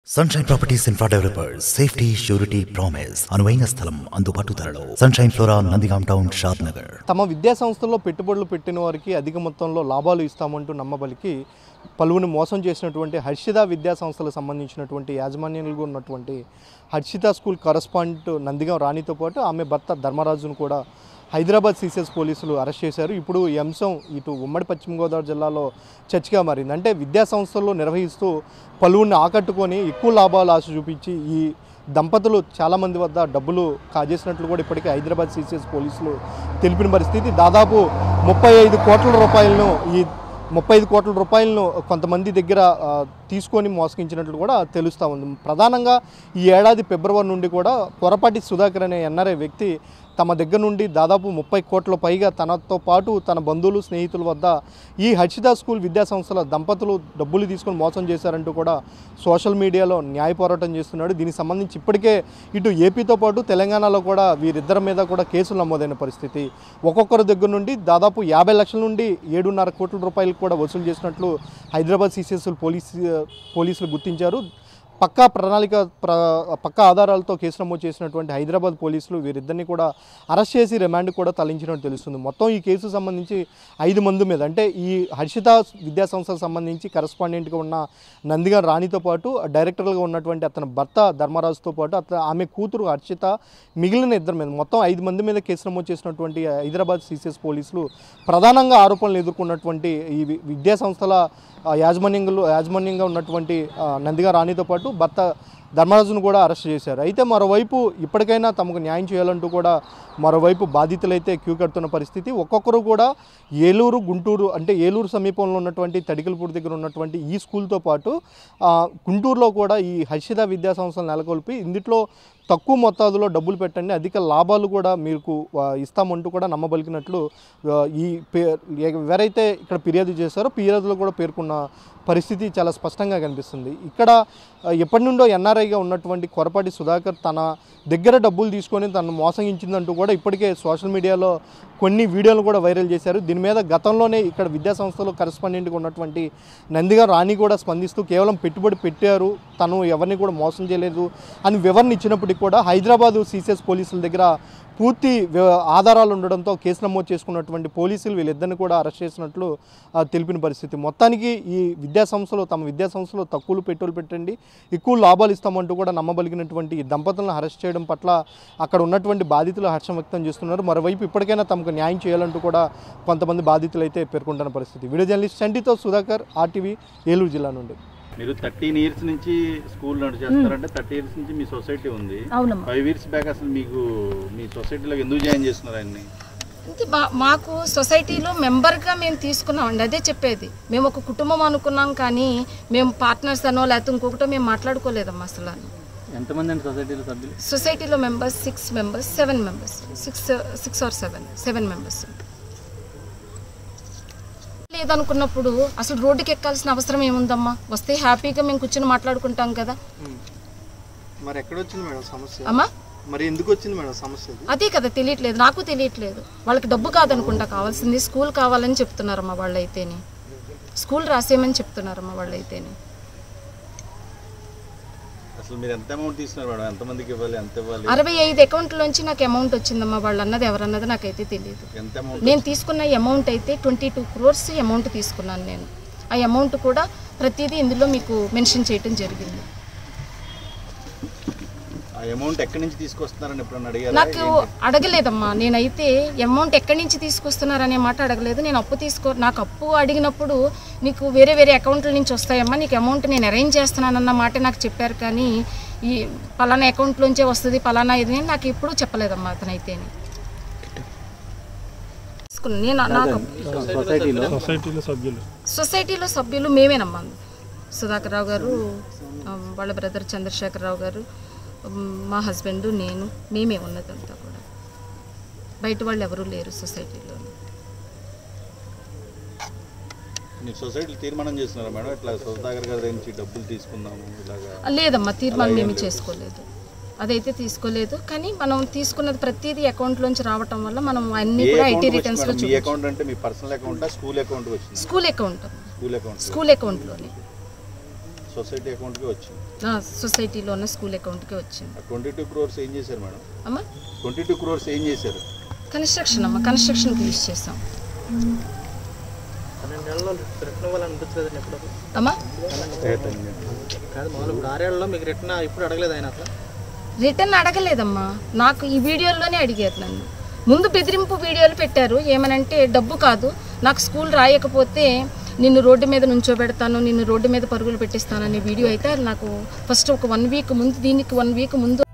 sunshine properties infra developers safety surety promise అనువైన స్థలం అందుబాటు ధరలో sunshine flora Nandigam town Shadnagar తమ విద్యా సంస్థల్లో పెట్టుబడులు పెట్టిన వారికి అధిక మొత్తంలో లాభాలు ఇస్తామంటూ నమ్మబలికి పలువురిని మోసం చేసినటువంటి హర్షిత విద్యా సంస్థలకు సంబంధించినటువంటి యాజమాన్యాలుగా ఉన్నటువంటి హర్షిత స్కూల్ కరస్పాండెంట్ నందిగాం రాణితో పాటు ఆమె భర్త ధర్మరాజును కూడా హైదరాబాద్ సీసీఎస్ పోలీసులు అరెస్ట్ చేశారు ఇప్పుడు ఈ అంశం ఇటు ఉమ్మడి పశ్చిమ గోదావరి జిల్లాలో చర్చగా మారింది అంటే విద్యా సంస్థల్లో నిర్వహిస్తూ పలువురిని ఆకట్టుకొని ఎక్కువ లాభాలు ఆశ చూపించి ఈ దంపతులు చాలామంది వద్ద డబ్బులు కాజేసినట్లు కూడా ఇప్పటికే హైదరాబాద్ సీసీఎస్ పోలీసులు తెలిపిన పరిస్థితి దాదాపు ముప్పై ఐదు కోట్ల రూపాయలను ఈ ముప్పై ఐదు కోట్ల రూపాయలను కొంతమంది దగ్గర ఆ, తీసుకొని మోసగించినట్లు కూడా తెలుస్తూ ఉంది ప్రధానంగా ఈ ఏడాది ఫిబ్రవరి నుండి కూడా పొరపాటి సుధాకర్ అనే ఎన్ఆర్ఐ వ్యక్తి తమ దగ్గర నుండి దాదాపు ముప్పై కోట్ల పైగా తనతో పాటు తన బంధువులు స్నేహితుల వద్ద ఈ హర్షిత స్కూల్ విద్యా సంస్థల దంపతులు డబ్బులు తీసుకొని మోసం చేశారంటూ కూడా సోషల్ మీడియాలో న్యాయ పోరాటం చేస్తున్నాడు దీనికి సంబంధించి ఇప్పటికే ఇటు ఏపీతో పాటు తెలంగాణలో కూడా వీరిద్దరి మీద కూడా కేసులు నమోదైన పరిస్థితి ఒక్కొక్కరి దగ్గర నుండి దాదాపు యాభై లక్షల నుండి ఏడున్నర కోట్ల రూపాయలు కూడా వసూలు చేసినట్లు హైదరాబాద్ సిసిఎస్ పోలీసు పోలీసులు గుర్తించారు పక్కా ప్రణాళిక ప్ర పక్కా ఆధారాలతో కేసు నమోదు చేసినటువంటి హైదరాబాద్ పోలీసులు వీరిద్దరిని కూడా అరెస్ట్ చేసి రిమాండ్ కూడా తరలించినట్టు తెలుస్తుంది మొత్తం ఈ కేసు సంబంధించి ఐదు మంది మీద అంటే ఈ హర్షిత విద్యా సంస్థకు సంబంధించి కరస్పాండెంట్గా ఉన్న నందిగా రాణితో పాటు డైరెక్టర్గా ఉన్నటువంటి అతని భర్త ధర్మరాజుతో పాటు అతను ఆమె కూతురు హర్షిత మిగిలిన ఇద్దరి మీద మొత్తం ఐదు మంది మీద కేసు నమోదు చేసినటువంటి హైదరాబాద్ సిసిఎస్ పోలీసులు ప్రధానంగా ఆరోపణలు ఎదుర్కొన్నటువంటి ఈ వి- విద్యా సంస్థల ఆ, యాజమాన్యంలో యాజమాన్యంగా ఉన్నటువంటి ఆ, నందిగా రాణితో పాటు భర్త ధర్మరాజును కూడా అరెస్ట్ చేశారు అయితే మరోవైపు ఇప్పటికైనా తమకు న్యాయం చేయాలంటూ కూడా మరోవైపు బాధితులైతే క్యూ కడుతున్న పరిస్థితి ఒక్కొక్కరు కూడా ఏలూరు గుంటూరు అంటే ఏలూరు సమీపంలో ఉన్నటువంటి తడికలపూడి దగ్గర ఉన్నటువంటి ఈ స్కూల్తో పాటు ఆ, గుంటూరులో కూడా ఈ హర్షిత విద్యా సంస్థలు నెలకొల్పి ఇందులో తక్కువ మొత్తాదులో డబ్బులు పెట్టండి అధిక లాభాలు కూడా మీకు ఆ, ఇస్తామంటూ కూడా నమ్మబలికినట్లు ఆ, ఈ పే ఎవరైతే ఇక్కడ ఫిర్యాదు చేశారో ఫిర్యాదులో కూడా పేర్కొన్న పరిస్థితి చాలా స్పష్టంగా కనిపిస్తుంది ఇక్కడ ఆ, ఎప్పటి నుండో ఎన్ఆర్ఐగా ఉన్నటువంటి కొరపాటి సుధాకర్ తన దగ్గర డబ్బులు తీసుకొని తను మోసగించిందంటూ కూడా ఇప్పటికే సోషల్ మీడియాలో కొన్ని వీడియోలు కూడా వైరల్ చేశారు దీని మీద గతంలోనే ఇక్కడ విద్యా సంస్థలో కరెస్పాండెంట్గా ఉన్నటువంటి నందిగా రాణి కూడా స్పందిస్తూ కేవలం పెట్టుబడి పెట్టారు తను ఎవరిని కూడా మోసం చేయలేదు అని వివరణ ఇచ్చినప్పటికీ కూడా హైదరాబాదు సీసీఎస్ పోలీసుల దగ్గర పూర్తి వి- ఆధారాలు ఉండడంతో కేసు నమోదు చేసుకున్నటువంటి పోలీసులు వీళ్ళిద్దరిని కూడా అరెస్ట్ చేసినట్లు ఆ, తెలిపిన పరిస్థితి మొత్తానికి ఈ విద్యా సంస్థలో తమ విద్యా సంస్థలో తక్కువ పెట్టుబడులు పెట్టండి ఎక్కువ లాభాలు ఇస్తామంటూ కూడా నమ్మబలిగినటువంటి ఈ దంపతులను అరెస్ట్ చేయడం పట్ల అక్కడ ఉన్నటువంటి బాధితులు హర్షం వ్యక్తం చేస్తున్నారు మరోవైపు ఇప్పటికైనా తమకు న్యాయం చేయాలంటూ కూడా కొంతమంది బాధితులు అయితే పేర్కొంటున్న పరిస్థితి వీడియో జర్నలిస్ట్ చంటితో సుధాకర్ ఆర్టీవీ ఏలూరు జిల్లా నుండి మీరు థర్టీన్ ఇయర్స్ నుంచి స్కూల్ నడిచేస్తారంటే థర్టీ ఇయర్స్ నుంచి మీ సొసైటీ ఉంది అవునమ్మా ఫైవ్ ఇయర్స్ బ్యాక్ అసలు మీకు మీ సొసైటీలో ఎందుకు జాయిన్ చేస్తున్నారు ఆయన్ని ఇది మా- మాకు సొసైటీలో మెంబర్గా మేము తీసుకున్నామండి అదే చెప్పేది మేము ఒక కుటుంబం అనుకున్నాం కానీ మేము పార్ట్నర్స్ అనో లేకపోతే ఇంకొకటో మేము మాట్లాడుకోలేదమ్మా అసలు ఎంతమంది అండి సొసైటీలో సభ్యులు సొసైటీలో members six members seven members six six or seven seven members లేదనుకున్నప్పుడు అసలు రోడ్డుకి ఎక్కాల్సిన అవసరం ఏముందమ్మా వస్తే హ్యాపీగా మేము కూర్చొని మాట్లాడుకుంటాం కదా మరి ఎక్కడ వచ్చింది మేడం సమస్య అమ్మా మరి ఎందుకు వచ్చింది మేడం సమస్య అదే కదా తెలియట్లేదు నాకు తెలియట్లేదు వాళ్ళకి డబ్బు కాదనుకుంటా కావాల్సింది స్కూల్ కావాలని చెప్తున్నారమ్మా వాళ్ళైతేని స్కూల్ రాసేయమని చెప్తున్నారమ్మా వాళ్ళైతేని అసలు మీరు ఎంత అమౌంట్ తీసుకున్నారు మేడం ఎంతమందికి ఇవ్వాలి ఎంత ఇవ్వాలి అరవై ఐదు అకౌంట్లోంచి నాకు అమౌంట్ వచ్చిందమ్మా వాళ్ళు అన్నది ఎవరన్నది నాకైతే తెలియదు ఎంత అమౌంట్ నేను తీసుకున్న అమౌంట్ అయితే ట్వంటీ టూ క్రోర్స్ అమౌంట్ తీసుకున్నాను నేను ఆ అమౌంట్ కూడా ప్రతిదీ ఇందులో మీకు మెన్షన్ చేయటం జరిగింది ఆ అమౌంట్ ఎక్కడి నుంచి తీసుకొస్తున్నారని ఎప్పుడన్నా అడిగారా నాకు అడగలేదమ్మా నేనైతే అమౌంట్ ఎక్కడి నుంచి తీసుకొస్తున్నారనే మాట అడగలేదు నేను అప్పు తీసుకో నాకు అప్పు అడిగినప్పుడు నీకు వేరే వేరే అకౌంట్ల నుంచి వస్తాయమ్మా నీకు అమౌంట్ నేను అరేంజ్ చేస్తున్నానన్న మాట నాకు చెప్పారు కానీ ఈ పలానా అకౌంట్లోంచే వస్తుంది పలానా ఇది అని నాకు ఎప్పుడూ చెప్పలేదమ్మా అతనైతే నేను నాకు సొసైటీలో సభ్యులు మేమేనమ్మా సుధాకర్ రావు గారు ఆ, వాళ్ళ బ్రదర్ చంద్రశేఖరరావు గారు ఉమ్, మా హస్బెండ్ నేను మేమే ఉన్నదంతా కూడా బయట వాళ్ళు ఎవరూ లేరు సొసైటీలో మీరు సొసైటీలో తీర్మానం చేస్తున్నారా మేడం ఇట్లా సుధాకర్ గారి దగ్గర నుంచి డబ్బులు తీసుకుందాము ఇలాగా లేదమ్మా తీర్మానం ఏమీ చేసుకోలేదు అదైతే తీసుకోలేదు కానీ మనం తీసుకున్నది ప్రతిదీ అకౌంట్లోంచి రావటం వల్ల మనం అన్ని ఏ కూడా అకౌంట్ ఐటీ రిటర్న్స్లో మీ చూపించాం అకౌంట్ అంటే మీ పర్సనల్ అకౌంటా స్కూల్ అకౌంట్ వచ్చింది school account school account school అకౌంట్లోనే సొసైటీ అకౌంట్కి వచ్చింది నా సొసైటీలో ఉన్న స్కూల్ అకౌంట్కి వచ్చింది ఆ ట్వంటీ టూ క్రోర్స్ ఏం చేశారు మేడం అమ్మా ట్వంటీ టూ క్రోర్స్ ఏం చేశారు కన్స్ట్రక్షన్ అమ్మ కన్స్ట్రక్షన్కి యూజ్ చేసాం పన్నెండు నెలల్లో రిటర్న్ ఇవ్వాలని అనిపించలేదు ఎప్పుడు అమ్మా కాదు మామూలు ఇప్పుడు ఆరేళ్లలో మీకు రిటర్న్ ఇప్పుడు అడగలేదు ఆయన అసలు రిటర్న్ అడగలేదమ్మా నాకు ఈ వీడియోల్లోనే అడిగారు నన్ను ముందు బెదిరింపు వీడియోలు పెట్టారు ఏమనంటే డబ్బు కాదు నాకు స్కూల్ రాయకపోతే నిన్ను రోడ్డు మీద నుంచోబెడతాను నిన్ను రోడ్డు మీద పరుగులు పెట్టిస్తాననే వీడియో అయితే నాకు ఫస్ట్ ఒక వన్ వీక్ ముందు దీనికి వన్ వీక్ ముందు